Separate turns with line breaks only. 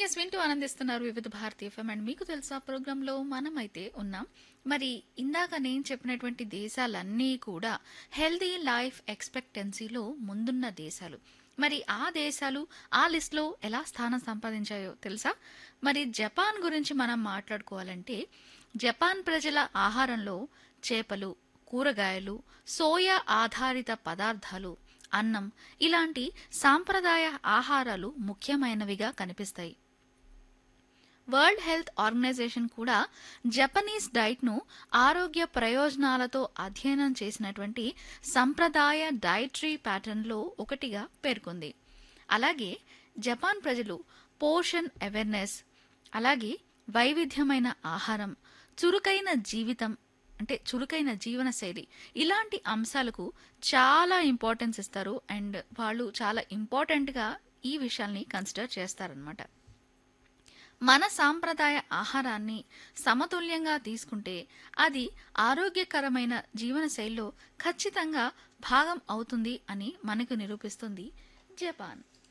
yes వింటూ ఆనందిస్తున్నారు వివిధ భారతీయ ఎఫ్ఎం అండ్ మీకు తెలుసా ప్రోగ్రాంలో మనమైతే ఉన్నాం మరి ఇందాక నేను చెప్పినటువంటి దేశాలన్నీ కూడా హెల్దీ లైఫ్ ఎక్స్పెక్టెన్సీలో ముందున్న దేశాలు మరి ఆ దేశాలు ఆ లిస్ట్లో ఎలా స్థానం సంపాదించాయో తెలుసా మరి జపాన్ గురించి మనం మాట్లాడుకోవాలంటే జపాన్ ప్రజల ఆహారంలో చేపలు కూరగాయలు సోయా ఆధారిత పదార్థాలు అన్నం ఇలాంటి సాంప్రదాయ ఆహారాలు ముఖ్యమైనవిగా కనిపిస్తాయి వరల్డ్ హెల్త్ ఆర్గనైజేషన్ కూడా జపనీస్ డైట్ను ఆరోగ్య ప్రయోజనాలతో అధ్యయనం చేసినటువంటి సంప్రదాయ డైటరీ ప్యాటర్న్లో ఒకటిగా పేర్కొంది అలాగే జపాన్ ప్రజలు పోషన్ అవేర్నెస్ అలాగే వైవిధ్యమైన ఆహారం చురుకైన జీవితం అంటే చురుకైన జీవన శైలి ఇలాంటి అంశాలకు చాలా ఇంపార్టెన్స్ ఇస్తారు అండ్ వాళ్ళు చాలా ఇంపార్టెంట్గా ఈ విషయాల్ని కన్సిడర్ చేస్తారనమాట మన సాంప్రదాయ ఆహారాన్ని సమతుల్యంగా తీసుకుంటే అది ఆరోగ్యకరమైన జీవనశైలిలో ఖచ్చితంగా భాగం అవుతుంది అని మనకు నిరూపిస్తుంది జపాన్